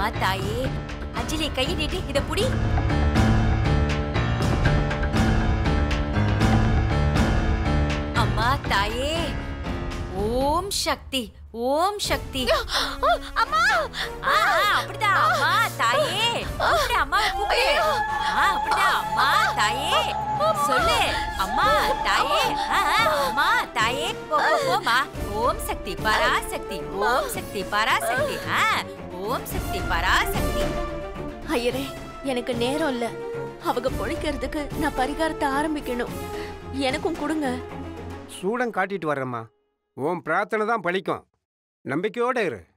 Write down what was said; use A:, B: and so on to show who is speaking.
A: தாயே அஞ்சலி கையை நீட்டு இத புடி அம்மா தாயே ஓம் சக்தி ஓம் சக்தி அம்மா அப்படிதான் அம்மா தாயே அப்படி அம்மாவை கூப்பிடு ஆ, அப்படிதான் அம்மா தாயே சொல்லு அம்மா தாயே ஆ, ஆ, அம்மா தாயே போ போ, போம்மா ஓம் சக்தி பராசக்தி ஓம் சக்தி பராசக்தி ஆ, ஓம் சக்தி பராசக்தி
B: ஐயரே எனக்கு நேரம் இல்ல அவங்க பொழைக்கிறதுக்கு நான் பரிகாரத்தை ஆரம்பிக்கணும் எனக்கும் கொடுங்க
C: சூடம் காட்டிட்டு வர்றேம்மா உன் பிரார்த்தனை தான் பலிக்கும் நம்பிக்கையோட இரு